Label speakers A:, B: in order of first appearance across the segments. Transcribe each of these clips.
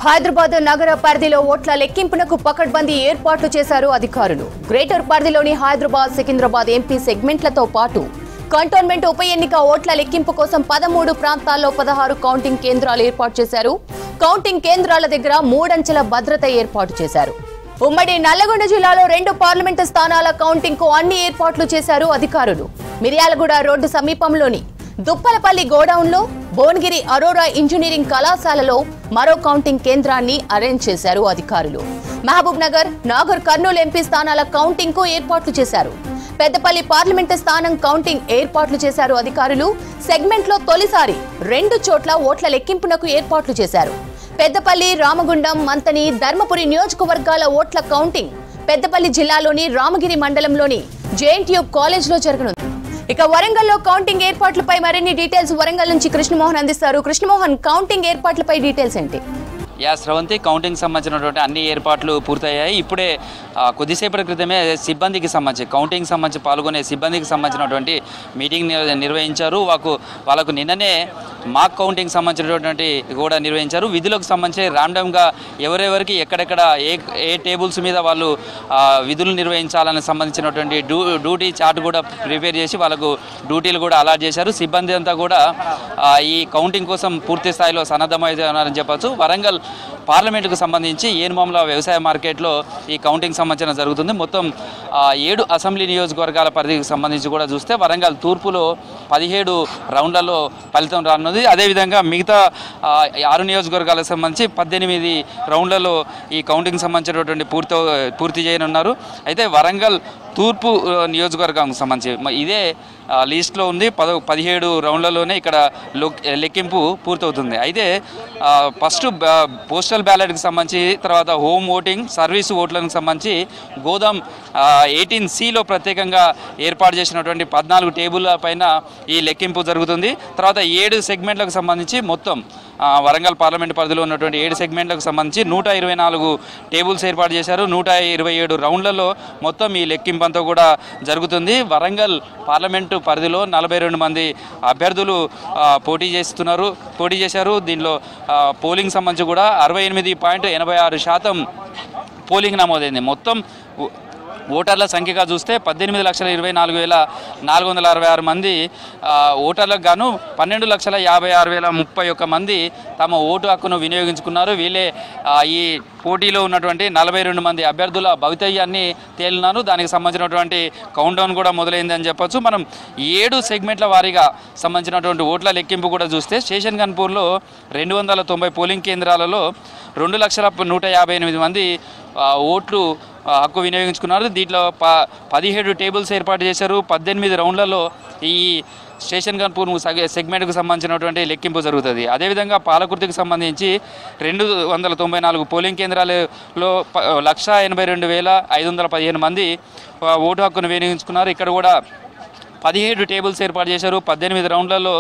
A: హైదరాబాద్ నగర పరిధిలో ఓట్ల లెక్కింపునకు పకడ్బందీ ఏర్పాట్లు చేశారు అధికారులు గ్రేటర్ పరిధిలోని హైదరాబాద్ సికింద్రాబాద్ ఎంపీ సెగ్మెంట్లతో పాటు కంటోన్మెంట్ ఉప ఎన్నిక ఓట్ల లెక్కింపు కోసం పదమూడు ప్రాంతాల్లో పదహారు కౌంటింగ్ కేంద్రాలు ఏర్పాటు చేశారు కౌంటింగ్ కేంద్రాల దగ్గర మూడంచెల భద్రత ఏర్పాటు చేశారు ఉమ్మడి నల్లగొండ జిల్లాలో రెండు పార్లమెంటు స్థానాల కౌంటింగ్ కు అన్ని ఏర్పాట్లు చేశారు అధికారులు మిర్యాలగూడ రోడ్డు సమీపంలోని దుప్పలపల్లి గోడౌన్లో భువనగిరి అరోరా ఇంజనీరింగ్ కళాశాలలో మరో కౌంటింగ్ కేంద్రాన్ని అరేంజ్ చేశారు అధికారులు మహబూబ్ నగర్ నాగర్ కర్నూలు ఎంపీ స్థానాల కౌంటింగ్ కు ఏర్పాట్లు చేశారు పెద్దపల్లి పార్లమెంటు స్థానం కౌంటింగ్ ఏర్పాట్లు చేశారు అధికారులు సెగ్మెంట్ లో తొలిసారి రెండు చోట్ల ఓట్ల లెక్కింపునకు ఏర్పాట్లు చేశారు పెద్దపల్లి రామగుండం మంతని ధర్మపురి నియోజకవర్గాల ఓట్ల కౌంటింగ్ పెద్దపల్లి జిల్లాలోని రామగిరి మండలంలోని జేఎన్టీయూ కాలేజ్లో జరగనుంది ఇక వరంగల్లో కౌంటింగ్ ఏర్పాట్లపై మరిన్ని డీటెయిల్స్ వరంగల్ నుంచి కృష్ణమోహన్ అందిస్తారు కృష్ణమోహన్ కౌంటింగ్ ఏర్పాట్లపై డీటెయిల్స్ ఏంటి
B: యా స్రవంతి కౌంటింగ్ సంబంధించినటువంటి అన్ని ఏర్పాట్లు పూర్తయ్యాయి ఇప్పుడే ఆ, కొద్దిసేపటి క్రితమే సిబ్బందికి సంబంధించి కౌంటింగ్ సంబంధించి పాల్గొనే సిబ్బందికి సంబంధించినటువంటి మీటింగ్ నిర్- నిర్వహించారు వాళ్ళకు వాళ్ళకు నిన్ననే మాక్ కౌంటింగ్ సంబంధించినటువంటి కూడా నిర్వహించారు విధులకు సంబంధించి ర్యాండమ్గా ఎవరెవరికి ఎక్కడెక్కడ ఏ ఏ టేబుల్స్ మీద వాళ్ళు ఆ, విధులు నిర్వహించాలని సంబంధించినటువంటి డ్యూ డ్యూటీ చార్ట్ కూడా ప్రిపేర్ చేసి వాళ్ళకు డ్యూటీలు కూడా అలాట్ చేశారు సిబ్బంది అంతా కూడా ఆ, ఈ కౌంటింగ్ కోసం పూర్తి స్థాయిలో సన్నద్ధమవుతున్నారని చెప్పొచ్చు వరంగల్ పార్లమెంటుకు సంబంధించి ఏనుమాముల వ్యవసాయ మార్కెట్లో ఈ కౌంటింగ్ సంబంధించిన జరుగుతుంది మొత్తం ఆ, ఏడు అసెంబ్లీ నియోజకవర్గాల పరిధికి సంబంధించి కూడా చూస్తే వరంగల్ తూర్పులో పదిహేడు రౌండ్లలో ఫలితం రానున్నది అదేవిధంగా మిగతా ఆ, ఆరు నియోజకవర్గాలకు సంబంధించి పద్దెనిమిది రౌండ్లలో ఈ కౌంటింగ్ సంబంధించినటువంటి పూర్తి పూర్తి చేయనున్నారు అయితే వరంగల్ తూర్పు ఆ, నియోజకవర్గానికి సంబంధించి మ- ఇదే ఆ, లిస్ట్లో ఉంది పద పదిహేడు రౌండ్లలోనే ఇక్కడ లొక్- లెక్కింపు పూర్తవుతుంది అయితే ఆ, ఫస్ట్ బా- పోస్టల్ బ్యాలెట్కి సంబంధించి తర్వాత హోమ్ ఓటింగ్ సర్వీస్ ఓట్లకు సంబంధించి గోదాం ఎయిటీన్ సిలో ప్రత్యేకంగా ఏర్పాటు చేసినటువంటి పద్నాలుగు టేబుల్ల పైన ఈ లెక్కింపు జరుగుతుంది తర్వాత ఏడు సెగ్మెంట్లకు సంబంధించి మొత్తం ఆ, వరంగల్ పార్లమెంట్ పరిధిలో ఉన్నటువంటి ఏడు సెగ్మెంట్లకు సంబంధించి నూట ఇరవై నాలుగు టేబుల్స్ ఏర్పాటు చేశారు నూట ఇరవై ఏడు రౌండ్లలో మొత్తం ఈ లెక్కింపు అంతా కూడా జరుగుతుంది వరంగల్ పార్లమెంటు పరిధిలో నలభై రెండు మంది అభ్యర్థులు ఆ, పోటీ చేస్తున్నారు పోటీ చేశారు దీనిలో ఆ, పోలింగ్ సంబంధించి కూడా అరవై ఎనిమిది పాయింట్ ఎనభై ఆరు శాతం పోలింగ్ నమోదైంది మొత్తం ఓ- ఓటర్ల సంఖ్యగా చూస్తే పద్దెనిమిది లక్షల ఇరవై నాలుగు వేల నాలుగు వందల అరవై ఆరు మంది ఆ, ఓటర్లకు గాను పన్నెండు లక్షల యాభై ఆరు వేల ముప్పై ఒక్క మంది తమ ఓటు హక్కును వినియోగించుకున్నారు వీళ్ళే ఆ, ఈ పోటీలో ఉన్నటువంటి నలభై రెండు మంది అభ్యర్థుల భవితవ్యాన్ని తేలినారు దానికి సంబంధించినటువంటి కౌంట్ డౌన్ కూడా మొదలైందని చెప్పొచ్చు మనం ఏడు సెగ్మెంట్ల వారీగా సంబంధించినటువంటి ఓట్ల లెక్కింపు కూడా చూస్తే స్టేషన్ గన్పూర్లో రెండు వందల తొంభై పోలింగ్ కేంద్రాలలో రెండు లక్షల నూట యాభై ఎనిమిది మంది ఆ, ఓట్లు ఆ, హక్కు వినియోగించుకున్నారు దీంట్లో ప పదిహేడు టేబుల్స్ ఏర్పాటు చేశారు పద్దెనిమిది రౌండ్లలో ఈ స్టేషన్ గన్పూర్ సగ- సెగ్మెంట్కు సంబంధించినటువంటి లెక్కింపు జరుగుతుంది అదేవిధంగా పాలకుర్తికి సంబంధించి రెండు వందల తొంభై నాలుగు పోలింగ్ కేంద్రాలలో ప- లక్ష ఎనభై రెండు వేల ఐదు వందల పదిహేను మంది ఆ, ఓటు హక్కును వినియోగించుకున్నారు ఇక్కడ కూడా పదిహేడు టేబుల్స్ ఏర్పాటు చేశారు పద్దెనిమిది రౌండ్లలో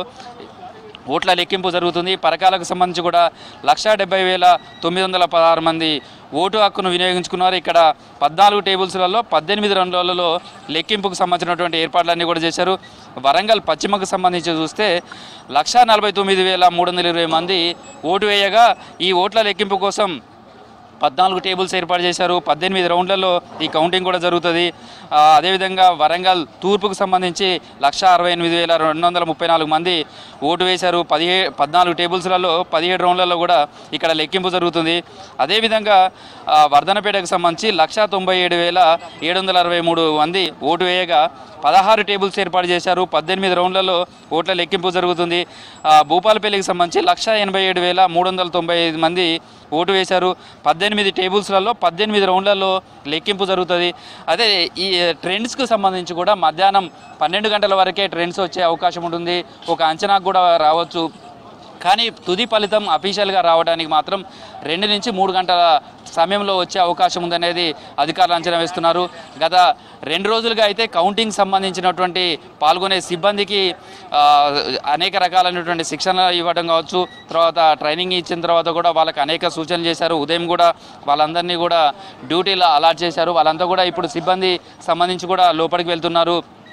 B: ఓట్ల లెక్కింపు జరుగుతుంది పరకాలకు సంబంధించి కూడా లక్షా డెబ్బై వేల తొమ్మిది వందల పదహారు మంది ఓటు హక్కును వినియోగించుకున్నారు ఇక్కడ పద్నాలుగు టేబుల్స్లలో పద్దెనిమిది రౌండ్లలో లెక్కింపుకు సంబంధించినటువంటి ఏర్పాట్లన్నీ కూడా చేశారు వరంగల్ పశ్చిమకు సంబంధించి చూస్తే లక్షా నలభై తొమ్మిది వేల మూడు వందల ఇరవై మంది ఓటు వేయగా ఈ ఓట్ల లెక్కింపు కోసం పద్నాలుగు టేబుల్స్ ఏర్పాటు చేశారు పద్దెనిమిది రౌండ్లలో ఈ కౌంటింగ్ కూడా జరుగుతుంది ఆ, అదేవిధంగా వరంగల్ తూర్పుకు సంబంధించి లక్ష అరవై ఎనిమిది వేల రెండు వందల ముప్పై నాలుగు మంది ఓటు వేశారు పదిహే పద్నాలుగు టేబుల్స్లలో పదిహేడు రౌండ్లలో కూడా ఇక్కడ లెక్కింపు జరుగుతుంది అదేవిధంగా ఆ, వర్ధనపేటకు సంబంధించి లక్ష తొంభై ఏడు వేల ఏడు వందల అరవై మూడు మంది ఓటు వేయగా పదహారు టేబుల్స్ ఏర్పాటు చేశారు పద్దెనిమిది రౌండ్లలో ఓట్ల లెక్కింపు జరుగుతుంది ఆ, భూపాలపల్లికి సంబంధించి లక్ష ఎనభై ఏడు వేల మూడు వందల తొంభై ఐదు మంది ఓటు వేశారు పద్దెనిమిది టేబుల్స్లలో పద్దెనిమిది రౌండ్లలో లెక్కింపు జరుగుతుంది అదే ఈ ట్రెండ్స్కు సంబంధించి కూడా మధ్యాహ్నం పన్నెండు గంటల వరకే ట్రెండ్స్ వచ్చే అవకాశం ఉంటుంది ఒక అంచనాకు కూడా రావచ్చు కానీ తుది ఫలితం అఫీషియల్గా రావడానికి మాత్రం రెండు నుంచి మూడు గంటల సమయంలో వచ్చే అవకాశం ఉందనేది అధికారులు అంచనా వేస్తున్నారు గత రెండు రోజులుగా అయితే కౌంటింగ్ సంబంధించినటువంటి పాల్గొనే సిబ్బందికి ఆ, అనేక రకాలైనటువంటి శిక్షణ ఇవ్వడం కావచ్చు తర్వాత ట్రైనింగ్ ఇచ్చిన తర్వాత కూడా వాళ్ళకి అనేక సూచనలు చేశారు ఉదయం కూడా వాళ్ళందరినీ కూడా డ్యూటీలో అలాట్ చేశారు వాళ్ళంతా కూడా ఇప్పుడు సిబ్బంది సంబంధించి కూడా లోపలికి వెళ్తున్నారు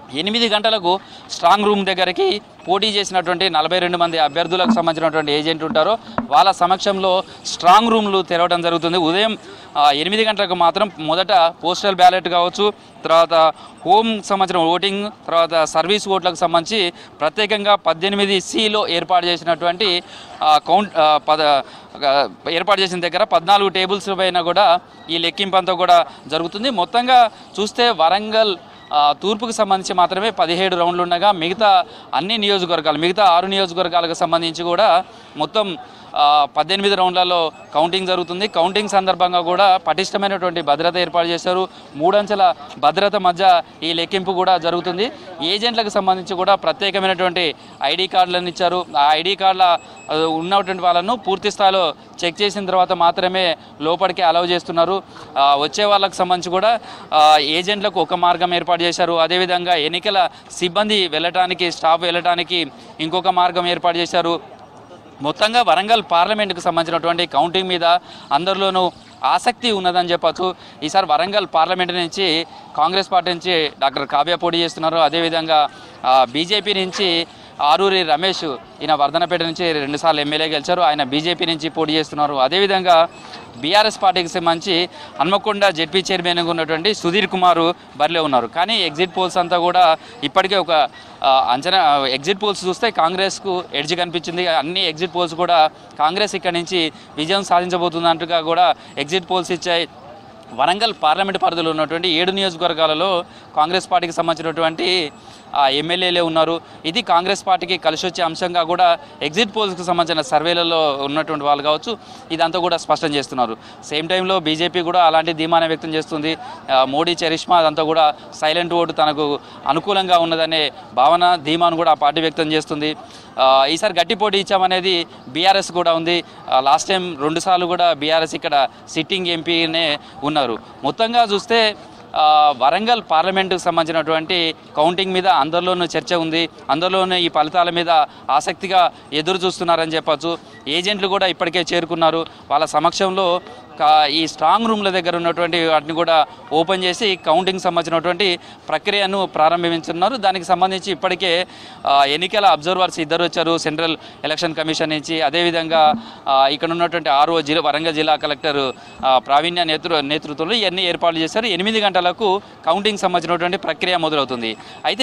B: ఎనిమిది గంటలకు స్ట్రాంగ్ రూమ్ దగ్గరికి పోటీ చేసినటువంటి నలభై రెండు మంది అభ్యర్థులకు సంబంధించినటువంటి ఏజెంట్ ఉంటారో వాళ్ళ సమక్షంలో స్ట్రాంగ్ రూమ్లు తెరవడం జరుగుతుంది ఉదయం ఆ, ఎనిమిది గంటలకు మాత్రం మొదట పోస్టల్ బ్యాలెట్ కావచ్చు తర్వాత హోమ్ సంబంధించిన ఓటింగ్ తర్వాత సర్వీస్ ఓట్లకు సంబంధించి ప్రత్యేకంగా పద్దెనిమిది సిలో ఏర్పాటు చేసినటువంటి ఆ, కౌంట్ ఆ, పద ఆ, ఏర్పాటు చేసిన దగ్గర పద్నాలుగు టేబుల్స్ పైన కూడా ఈ లెక్కింపు అంతా కూడా జరుగుతుంది మొత్తంగా చూస్తే వరంగల్ ఆ, తూర్పుకు సంబంధించి మాత్రమే పదిహేడు రౌండ్లు ఉండగా మిగతా అన్ని నియోజకవర్గాలు మిగతా ఆరు నియోజకవర్గాలకు సంబంధించి కూడా మొత్తం ఆ, పద్దెనిమిది రౌండ్లలో కౌంటింగ్ జరుగుతుంది కౌంటింగ్ సందర్భంగా కూడా పటిష్టమైనటువంటి భద్రత ఏర్పాటు చేశారు మూడంచెల భద్రత మధ్య ఈ లెక్కింపు కూడా జరుగుతుంది ఏజెంట్లకు సంబంధించి కూడా ప్రత్యేకమైనటువంటి ఐడి కార్డులను ఇచ్చారు ఆ ఐడి కార్డుల ఆ, ఉన్నటువంటి వాళ్ళను పూర్తి స్థాయిలో చెక్ చేసిన తర్వాత మాత్రమే లోపలికి అలౌ చేస్తున్నారు ఆ, వచ్చే వాళ్ళకి సంబంధించి కూడా ఆ, ఏజెంట్లకు ఒక మార్గం ఏర్పాటు చేశారు అదేవిధంగా ఎన్నికల సిబ్బంది వెళ్ళటానికి స్టాఫ్ వెళ్ళటానికి ఇంకొక మార్గం ఏర్పాటు చేశారు మొత్తంగా వరంగల్ పార్లమెంటుకు సంబంధించినటువంటి కౌంటింగ్ మీద అందరిలోనూ ఆసక్తి ఉన్నదని చెప్పచ్చు ఈసారి వరంగల్ పార్లమెంట్ నుంచి కాంగ్రెస్ పార్టీ నుంచి డాక్టర్ కావ్య పోటీ చేస్తున్నారు అదేవిధంగా ఆ, బీజేపీ నుంచి ఆరూరి రమేష్ ఈయన వర్ధనపేట నుంచి రెండుసార్లు ఎమ్మెల్యే గెలిచారు ఆయన బీజేపీ నుంచి పోటీ చేస్తున్నారు అదేవిధంగా బీఆర్ఎస్ పార్టీకి సంబంధించి హన్మకొండ జెడ్పీ చైర్మన్గా ఉన్నటువంటి సుధీర్ కుమార్ బరిలో ఉన్నారు కానీ ఎగ్జిట్ పోల్స్ అంతా కూడా ఇప్పటికే ఒక ఆ, అంచనా ఎగ్జిట్ పోల్స్ చూస్తే కాంగ్రెస్కు ఎడ్జ్ కనిపించింది అన్ని ఎగ్జిట్ పోల్స్ కూడా కాంగ్రెస్ ఇక్కడ నుంచి విజయం సాధించబోతున్నట్టుగా కూడా ఎగ్జిట్ పోల్స్ ఇచ్చాయి వరంగల్ పార్లమెంట్ పరిధిలో ఉన్నటువంటి ఏడు నియోజకవర్గాలలో కాంగ్రెస్ పార్టీకి సంబంధించినటువంటి ఆ, ఎమ్మెల్యేలే ఉన్నారు ఇది కాంగ్రెస్ పార్టీకి కలిసి వచ్చే అంశంగా కూడా ఎగ్జిట్ పోల్స్కి సంబంధించిన సర్వేలలో ఉన్నటువంటి వాళ్ళు కావచ్చు ఇదంతా కూడా స్పష్టం చేస్తున్నారు సేమ్ టైంలో బీజేపీ కూడా అలాంటి ధీమాన వ్యక్తం చేస్తుంది ఆ, మోడీ చరిష్మా అదంతా కూడా సైలెంట్ ఓటు తనకు అనుకూలంగా ఉన్నదనే భావన ధీమాను కూడా ఆ పార్టీ వ్యక్తం చేస్తుంది ఆ, ఈసారి గట్టి పోటీ ఇచ్చామనేది బీఆర్ఎస్ కూడా ఉంది ఆ, లాస్ట్ టైం రెండుసార్లు కూడా బీఆర్ఎస్ ఇక్కడ సిట్టింగ్ ఎంపీనే ఉన్నారు మొత్తంగా చూస్తే ఆ, వరంగల్ పార్లమెంటుకు సంబంధించినటువంటి కౌంటింగ్ మీద అందరిలోనూ చర్చ ఉంది అందరిలోనూ ఈ ఫలితాల మీద ఆసక్తిగా ఎదురు చూస్తున్నారని చెప్పొచ్చు ఏజెంట్లు కూడా ఇప్పటికే చేరుకున్నారు వాళ్ళ సమక్షంలో కా- ఈ స్ట్రాంగ్ రూమ్ల దగ్గర ఉన్నటువంటి వాటిని కూడా ఓపెన్ చేసి కౌంటింగ్ సంబంధించినటువంటి ప్రక్రియను ప్రారంభించున్నారు దానికి సంబంధించి ఇప్పటికే ఆ, ఎన్నికల అబ్జర్వర్స్ ఇద్దరు వచ్చారు సెంట్రల్ ఎలక్షన్ కమిషన్ నుంచి అదేవిధంగా ఆ, ఇక్కడ ఉన్నటువంటి ఆర్ఓ జిల్లా వరంగల్ జిల్లా కలెక్టర్ ఆ, ప్రావీణ్య నేతృ నేతృత్వంలో ఇవన్నీ ఏర్పాట్లు చేశారు ఎనిమిది గంటలకు కౌంటింగ్ సంబంధించినటువంటి ప్రక్రియ మొదలవుతుంది అయితే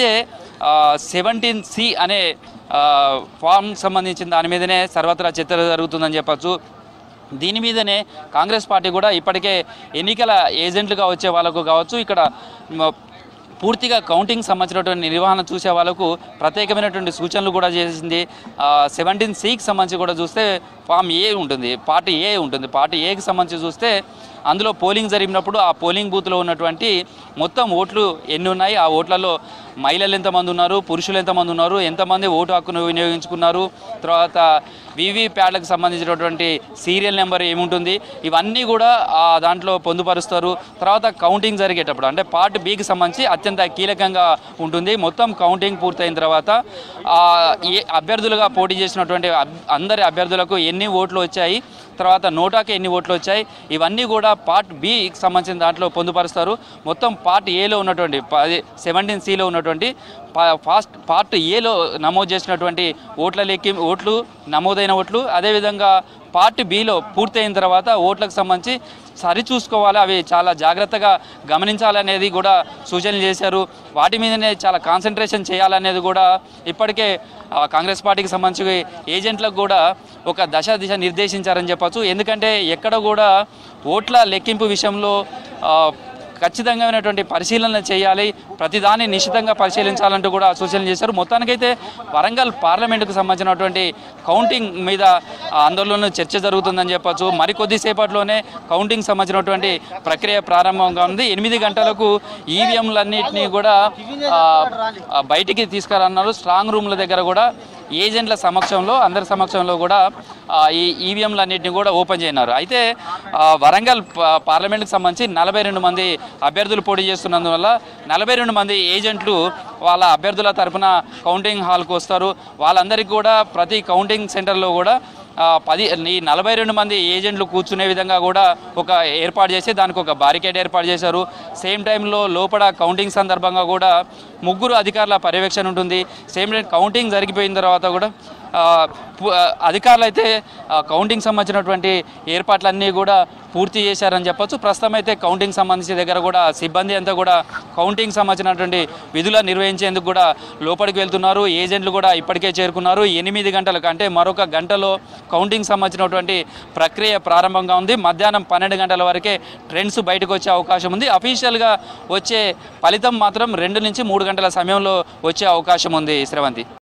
B: సెవెంటీన్ సి అనే ఆ, ఫామ్ సంబంధించిన దాని మీదనే సర్వత్రా చర్చ జరుగుతుందని చెప్పచ్చు దీని మీదనే కాంగ్రెస్ పార్టీ కూడా ఇప్పటికే ఎన్నికల ఏజెంట్లుగా వచ్చే వాళ్ళకు కావచ్చు ఇక్కడ మ- పూర్తిగా కౌంటింగ్ సంబంధించినటువంటి నిర్వహణ చూసే వాళ్ళకు ప్రత్యేకమైనటువంటి సూచనలు కూడా చేసింది సెవెంటీన్ సికి సంబంధించి కూడా చూస్తే ఫామ్ ఏ ఉంటుంది పార్టీ ఏ ఉంటుంది పార్టీ ఏకి సంబంధించి చూస్తే అందులో పోలింగ్ జరిగినప్పుడు ఆ పోలింగ్ బూత్లో ఉన్నటువంటి మొత్తం ఓట్లు ఎన్ని ఉన్నాయి ఆ ఓట్లలో మహిళలు ఎంతమంది ఉన్నారు పురుషులు ఎంతమంది ఉన్నారు ఎంతమంది ఓటు హక్కును వినియోగించుకున్నారు తర్వాత వివి ప్యాడ్లకు సంబంధించినటువంటి సీరియల్ నెంబర్ ఏముంటుంది ఇవన్నీ కూడా ఆ దాంట్లో పొందుపరుస్తారు తర్వాత కౌంటింగ్ జరిగేటప్పుడు అంటే పార్ట్ బికి సంబంధించి అత్యంత కీలకంగా ఉంటుంది మొత్తం కౌంటింగ్ పూర్తయిన తర్వాత ఆ, ఏ అభ్యర్థులుగా పోటీ చేసినటువంటి అబ్- అందరి అభ్యర్థులకు ఎన్ని ఓట్లు వచ్చాయి తర్వాత నోటాకి ఎన్ని ఓట్లు వచ్చాయి ఇవన్నీ కూడా పార్ట్ బికి సంబంధించిన దాంట్లో పొందుపరుస్తారు మొత్తం పార్ట్ ఏలో ఉన్నటువంటి పది సెవెంటీన్ సిలో ఉన్నటువంటి పా- ఫాస్ట్ పార్ట్ ఏలో నమోదు చేసినటువంటి ఓట్ల లెక్కి ఓట్లు నమోదైన ఓట్లు అదేవిధంగా పార్ట్ బిలో పూర్తయిన తర్వాత ఓట్లకు సంబంధించి సరి చూసుకోవాలి అవి చాలా జాగ్రత్తగా గమనించాలనేది కూడా సూచనలు చేశారు వాటి మీదనే చాలా కాన్సన్ట్రేషన్ చేయాలనేది కూడా ఇప్పటికే ఆ, కాంగ్రెస్ పార్టీకి సంబంధించి ఏజెంట్లకు కూడా ఒక దశ దిశ నిర్దేశించారని చెప్పచ్చు ఎందుకంటే ఎక్కడ కూడా ఓట్ల లెక్కింపు విషయంలో ఆ, ఖచ్చితంగామైనటువంటి పరిశీలన చేయాలి ప్రతిదాన్ని నిశ్చితంగా పరిశీలించాలంటూ కూడా సూచనలు చేశారు మొత్తానికైతే వరంగల్ పార్లమెంటుకు సంబంధించినటువంటి కౌంటింగ్ మీద ఆ, అందరిలోనూ చర్చ జరుగుతుందని చెప్పొచ్చు మరికొద్దిసేపట్లోనే కౌంటింగ్ సంబంధించినటువంటి ప్రక్రియ ప్రారంభంగా ఉంది ఎనిమిది గంటలకు ఈవీఎంలన్నింటినీ కూడా ఆ, ఆ, బయటికి తీసుకురన్నారు స్ట్రాంగ్ రూమ్ల దగ్గర కూడా ఏజెంట్ల సమక్షంలో అందరి సమక్షంలో కూడా ఆ, ఈ ఈవీఎంలన్నింటినీ కూడా ఓపెన్ చేయన్నారు అయితే ఆ, వరంగల్ ప- పార్లమెంట్కి సంబంధించి నలభై రెండు మంది అభ్యర్థులు పోటీ చేస్తున్నందువల్ల నలభై రెండు మంది ఏజెంట్లు వాళ్ళ అభ్యర్థుల తరపున కౌంటింగ్ హాల్కి వస్తారు వాళ్ళందరికీ కూడా ప్రతి కౌంటింగ్ సెంటర్లో కూడా ఆ, పది ఈ నలభై రెండు మంది ఏజెంట్లు కూర్చునే విధంగా కూడా ఒక ఏర్పాటు చేసి దానికి ఒక బారికేడ్ ఏర్పాటు చేశారు సేమ్ టైంలో లోపల కౌంటింగ్ సందర్భంగా కూడా ముగ్గురు అధికారుల పర్యవేక్షణ ఉంటుంది సేమ్ టైం కౌంటింగ్ జరిగిపోయిన తర్వాత కూడా ఆ, పు- ఆ, అధికారులు అయితే ఆ, కౌంటింగ్ సంబంధించినటువంటి ఏర్పాట్లన్నీ కూడా పూర్తి చేశారని చెప్పొచ్చు ప్రస్తుతం అయితే కౌంటింగ్ సంబంధించి దగ్గర కూడా సిబ్బంది అంతా కూడా కౌంటింగ్ సంబంధించినటువంటి విధులు నిర్వహించేందుకు కూడా లోపలికి వెళ్తున్నారు ఏజెంట్లు కూడా ఇప్పటికే చేరుకున్నారు ఎనిమిది గంటలకు అంటే మరొక గంటలో కౌంటింగ్ సంబంధించినటువంటి ప్రక్రియ ప్రారంభంగా ఉంది మధ్యాహ్నం పన్నెండు గంటల వరకే ట్రెండ్స్ బయటకు వచ్చే అవకాశం ఉంది అఫీషియల్గా వచ్చే ఫలితం మాత్రం రెండు నుంచి మూడు గంటల సమయంలో వచ్చే అవకాశం ఉంది శ్రవంతి